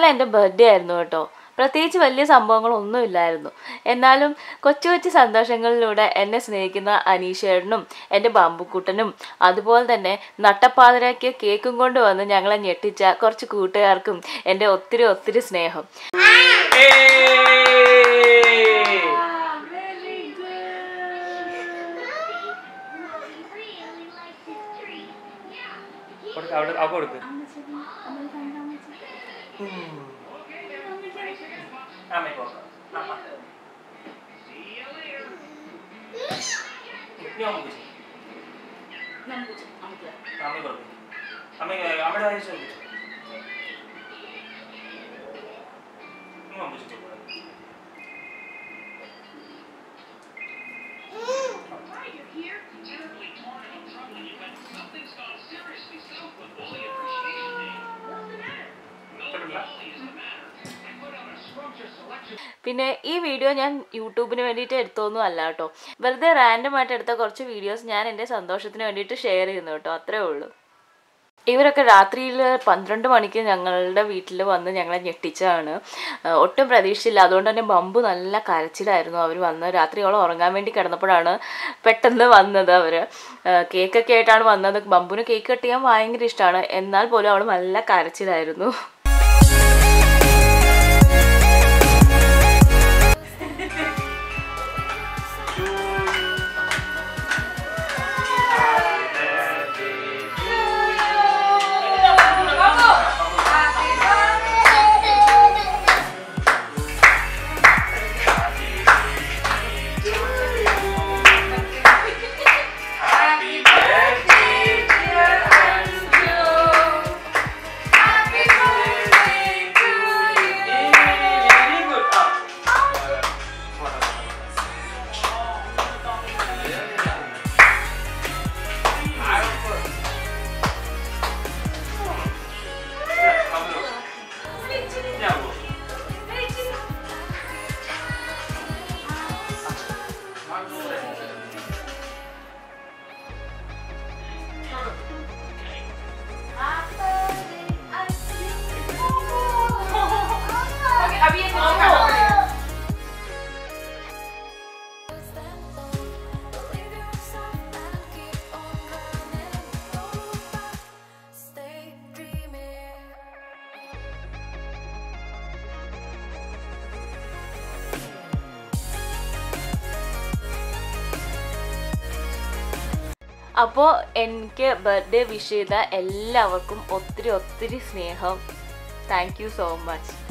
ഇന്നലെ എൻ്റെ ബർത്ത്ഡേ ആയിരുന്നു കേട്ടോ പ്രത്യേകിച്ച് വലിയ സംഭവങ്ങളൊന്നുമില്ലായിരുന്നു എന്നാലും കൊച്ചു കൊച്ചു സന്തോഷങ്ങളിലൂടെ എന്നെ സ്നേഹിക്കുന്ന അനീഷേട്ടനും എൻ്റെ ബമ്പുക്കുട്ടനും അതുപോലെ തന്നെ നട്ടപ്പാതിരാക്കിയ കേക്കും കൊണ്ട് വന്ന് ഞങ്ങളെ ഞെട്ടിച്ച കുറച്ച് കൂട്ടുകാർക്കും എൻ്റെ ഒത്തിരി ഒത്തിരി സ്നേഹം കൊടുക്ക് അവിടെ അവ കൊടുക്ക് അമ്മയ്ക്ക് കൊടുക്കാം അമ്മ നീ അമ്മ കുടിച്ച്. അമ്മ കൊടുക്ക് അമ്മയ്ക്ക് അമ്മയുടെ കാര്യം ചോദിച്ചു നീ അമ്മ കുടിച്ച് കൊടുക്ക്. ഇഷ്ടപ്പെട്ടില്ല? പിന്നെ ഈ വീഡിയോ ഞാൻ യൂട്യൂബിന് വേണ്ടിയിട്ട് എടുത്തൊന്നും അല്ല കേട്ടോ വെറുതെ റാൻഡം ആയിട്ട് എടുത്ത കുറച്ച് വീഡിയോസ് ഞാൻ എൻ്റെ സന്തോഷത്തിന് വേണ്ടിയിട്ട് ഷെയർ ചെയ്യുന്നു കേട്ടോ അത്രേ ഉള്ളൂ ഇവരൊക്കെ രാത്രിയിൽ പന്ത്രണ്ട് മണിക്ക് ഞങ്ങളുടെ വീട്ടിൽ വന്ന് ഞങ്ങളെ ഞെട്ടിച്ചതാണ് ഏഹ് ഒട്ടും പ്രതീക്ഷിച്ചില്ല അതുകൊണ്ട് തന്നെ ബമ്പു നല്ല കരച്ചിലായിരുന്നു അവർ വന്ന് രാത്രിയോളം ഉറങ്ങാൻ വേണ്ടി കിടന്നപ്പോഴാണ് പെട്ടെന്ന് വന്നത് അവർ കേക്കൊക്കെ ആയിട്ടാണ് വന്നത് ബമ്പുന് കേക്ക് കട്ട് ചെയ്യാൻ ഭയങ്കര ഇഷ്ടമാണ് എന്നാൽ പോലും അവൾ നല്ല കരച്ചിലായിരുന്നു Very good. ആ. ഞാൻ പോകും. Stay dreaming. അപ്പോൾ എനിക്ക് ബർത്ത്ഡേ വിഷ് ചെയ്ത എല്ലാവർക്കും ഒത്തിരി ഒത്തിരി സ്നേഹം താങ്ക് യു സോ മച്ച്